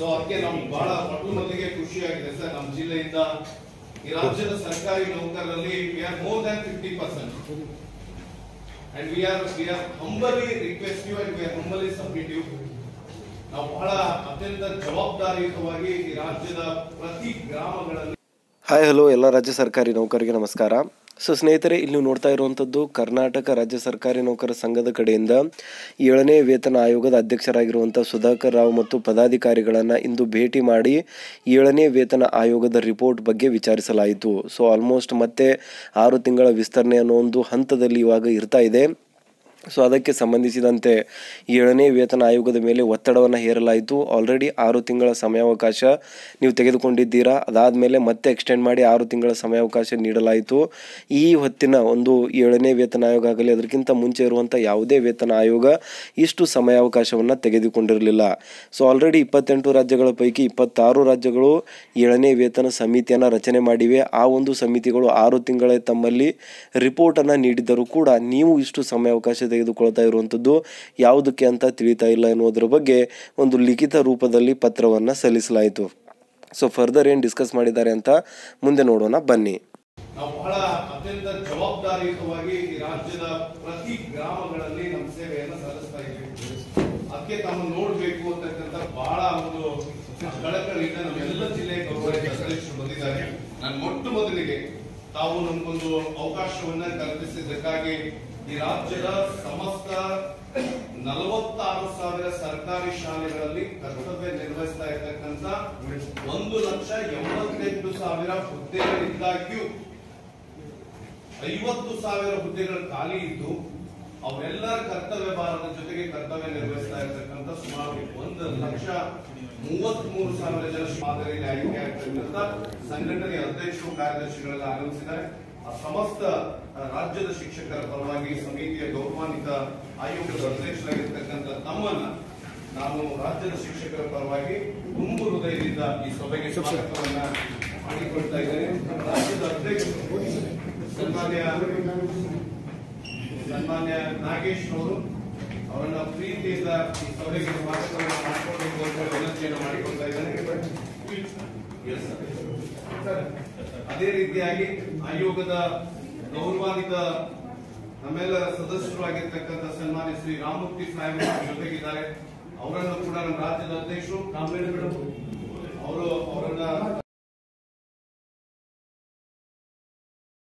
So ಅದಕ್ಕೆ ನಮ್ಗೆ ಬಹಳ ಮೊಟ್ಟ ಮೊದಲಿಗೆ ಖುಷಿಯಾಗಿದೆ ಸರ್ ನಮ್ಮ ಜಿಲ್ಲೆಯಿಂದ ಈ ರಾಜ್ಯದ ಸರ್ಕಾರಿ ನೌಕರರಲ್ಲಿ we are more than fifty percent and we are we are humbly request you and we are humbly submit you ನಾವು ಬಹಳ ಅತ್ಯಂತ ಜವಾಬ್ದಾರಿಯುತವಾಗಿ ಈ ರಾಜ್ಯದ ಪ್ರತಿ ಗ್ರಾಮಗಳಲ್ಲಿ ಹಾಯ್ ಹಲೋ ಎಲ್ಲ ರಾಜ್ಯ ಸರ್ಕಾರಿ ನೌಕರರಿಗೆ ನಮಸ್ಕಾರ ಸೊ ಸ್ನೇಹಿತರೆ ಇಲ್ಲಿ ನೀವು ನೋಡ್ತಾ ಇರುವಂಥದ್ದು ಕರ್ನಾಟಕ ರಾಜ್ಯ ಸರ್ಕಾರಿ ನೌಕರ ಸಂಘದ ಕಡೆಯಿಂದ ಏಳನೇ ವೇತನ ಆಯೋಗದ ಅಧ್ಯಕ್ಷರಾಗಿರುವಂಥ ಸುಧಾಕರ್ ರಾವ್ ಮತ್ತು ಪದಾಧಿಕಾರಿಗಳನ್ನು ಇಂದು ಭೇಟಿ ಮಾಡಿ ಏಳನೇ ವೇತನ ಆಯೋಗದ ರಿಪೋರ್ಟ್ ಬಗ್ಗೆ ವಿಚಾರಿಸಲಾಯಿತು ಸೊ ಆಲ್ಮೋಸ್ಟ್ ಮತ್ತೆ ಆರು ತಿಂಗಳ ವಿಸ್ತರಣೆ ಅನ್ನೋ ಒಂದು ಹಂತದಲ್ಲಿ ಇವಾಗ ಇರ್ತಾ ಇದೆ ಸೊ ಅದಕ್ಕೆ ಸಂಬಂಧಿಸಿದಂತೆ ಏಳನೇ ವೇತನ ಆಯೋಗದ ಮೇಲೆ ಒತ್ತಡವನ್ನು ಹೇರಲಾಯಿತು ಆಲ್ರೆಡಿ ಆರು ತಿಂಗಳ ಸಮಯಾವಕಾಶ ನೀವು ತೆಗೆದುಕೊಂಡಿದ್ದೀರಾ ಅದಾದಮೇಲೆ ಮತ್ತೆ ಎಕ್ಸ್ಟೆಂಡ್ ಮಾಡಿ ಆರು ತಿಂಗಳ ಸಮಯಾವಕಾಶ ನೀಡಲಾಯಿತು ಈ ಹೊತ್ತಿನ ಒಂದು ಏಳನೇ ವೇತನ ಆಯೋಗ ಆಗಲಿ ಅದಕ್ಕಿಂತ ಮುಂಚೆ ಇರುವಂಥ ಯಾವುದೇ ವೇತನ ಆಯೋಗ ಇಷ್ಟು ಸಮಯಾವಕಾಶವನ್ನು ತೆಗೆದುಕೊಂಡಿರಲಿಲ್ಲ ಸೊ ಆಲ್ರೆಡಿ ಇಪ್ಪತ್ತೆಂಟು ರಾಜ್ಯಗಳ ಪೈಕಿ ಇಪ್ಪತ್ತಾರು ರಾಜ್ಯಗಳು ಏಳನೇ ವೇತನ ಸಮಿತಿಯನ್ನು ರಚನೆ ಮಾಡಿವೆ ಆ ಒಂದು ಸಮಿತಿಗಳು ಆರು ತಿಂಗಳ ತಮ್ಮಲ್ಲಿ ರಿಪೋರ್ಟನ್ನು ನೀಡಿದ್ದರೂ ಕೂಡ ನೀವು ಇಷ್ಟು ಸಮಯಾವಕಾಶ ತೆಗೆದುಕೊಳ್ತಾ ಇರುವಂಥದ್ದು ಯಾವುದಕ್ಕೆ ಅಂತ ತಿಳಿತಾ ಇಲ್ಲ ಎನ್ನುವುದರ ಬಗ್ಗೆ ಒಂದು ಲಿಖಿತ ರೂಪದಲ್ಲಿ ಪತ್ರವನ್ನು ಸಲ್ಲಿಸಲಾಯಿತು ಸೊ ಫರ್ದರ್ ಏನು ಡಿಸ್ಕಸ್ ಮಾಡಿದ್ದಾರೆ ಅಂತ ಮುಂದೆ ನೋಡೋಣ ಬನ್ನಿ ನಾವು ಬಹಳ ಅತ್ಯಂತ ಜವಾಬ್ದಾರಿಯುತವಾಗಿ ಈ ರಾಜ್ಯದ ಪ್ರತಿ ಗ್ರಾಮಗಳಲ್ಲಿ ನಮ್ಮ ಸೇವೆಯನ್ನು ಸಲ್ಲಿಸ್ತಾ ಇದ್ದೀವಿ ಅದಕ್ಕೆ ತಮ್ಮ ನೋಡ್ಬೇಕು ಅಂತಕ್ಕಂಥ ಬಹಳ ಒಂದು ಕಳಕಳಿಯಿಂದ ನಮ್ಮೆಲ್ಲ ಜಿಲ್ಲೆಯ ಗೌರವಿತ ಅಧ್ಯಕ್ಷರು ಬಂದಿದ್ದಾರೆ ನಾನು ಮೊಟ್ಟ ಮೊದಲಿಗೆ ತಾವು ನಮಗೊಂದು ಅವಕಾಶವನ್ನ ಕಲ್ಪಿಸಿದ್ದಕ್ಕಾಗಿ ಈ ರಾಜ್ಯದ ಸಮಸ್ತ ನಲವತ್ತಾರು ಸಾವಿರ ಸರ್ಕಾರಿ ಶಾಲೆಗಳಲ್ಲಿ ಕರ್ತವ್ಯ ನಿರ್ವಹಿಸ್ತಾ ಇರ್ತಕ್ಕಂಥ ಒಂದು ಲಕ್ಷ ಎಂಬತ್ತೆಂಟು ಸಾವಿರ ಹುದ್ದೆಗಳಿದ್ದಾಗ್ಯೂ ಐವತ್ತು ಸಾವಿರ ಹುದ್ದೆಗಳು ಖಾಲಿ ಇದ್ದು ಅವರೆಲ್ಲರ ಕರ್ತವ್ಯ ಭಾರದ ಜೊತೆಗೆ ಕರ್ತವ್ಯ ನಿರ್ವಹಿಸ್ತಾ ಇರ್ತಕ್ಕಂಥ ಸುಮಾರು ಒಂದು ಲಕ್ಷ ಮೂವತ್ತ್ ಮೂರು ಸಾವಿರ ಜನ ಮಾದರಿಯಲ್ಲಿ ಆಯ್ಕೆ ಆಗ್ತಕ್ಕಂಥ ಸಂಘಟನೆಯ ಅಧ್ಯಕ್ಷರು ಕಾರ್ಯದರ್ಶಿಗಳೆಲ್ಲ ಆಗಮಿಸಿದ್ದಾರೆ ಆ ಸಮಸ್ತ ಆ, ರಾಜ್ಯದ ಶಿಕ್ಷಕರ ಪರವಾಗಿ ಸಮಿತಿಯ ಗೌರವಾನ್ವಿತ ಆಯೋಗದ ಅಧ್ಯಕ್ಷರಾಗಿರ್ತಕ್ಕಂಥ ತಮ್ಮನ್ನ ನಾನು ರಾಜ್ಯದ ಶಿಕ್ಷಕರ ಪರವಾಗಿ ತುಂಬು ಹೃದಯದಿಂದ ಈ ಸಭೆಗೆ ಸ್ವಾಗತವನ್ನ ಮಾಡಿಕೊಳ್ತಾ ಇದ್ದೇನೆ ರಾಜ್ಯದ ಅಧ್ಯಕ್ಷರು ಸನ್ಮಾನ್ಯ ಸನ್ಮಾನ್ಯ ನಾಗೇಶ್ ಅವರು ಅವರನ್ನ ಪ್ರೀತಿಯಿಂದ ಈ ಸಭೆಗೆ ಸ್ವಾಗತವನ್ನು ಮಾಡಿಕೊಳ್ಬೇಕು ಅಂತ ವಿನಂತಿಯನ್ನು ಮಾಡಿಕೊಳ್ತಾ ಇದ್ದೇನೆ Yes, sir. ಅದೇ ರೀತಿಯಾಗಿ ಆಯೋಗದ ಗೌರವಾನ್ವಿತ ನಮ್ಮೆಲ್ಲರ ಸದಸ್ಯರು ಆಗಿರ್ತಕ್ಕಂಥ ಸನ್ಮಾನ್ಯ ಶ್ರೀ ರಾಮಮೂರ್ತಿ ಸಾಹೇಬ್ ನಮ್ಮ ಜೊತೆಗಿದ್ದಾರೆ ಅವರನ್ನು ಕೂಡ ನಮ್ಮ ರಾಜ್ಯದ ಅಧ್ಯಕ್ಷರು ಕಾಮ್ರೇಡ್ ಮೇಡಮ್ ಅವರು ಅವರನ್ನ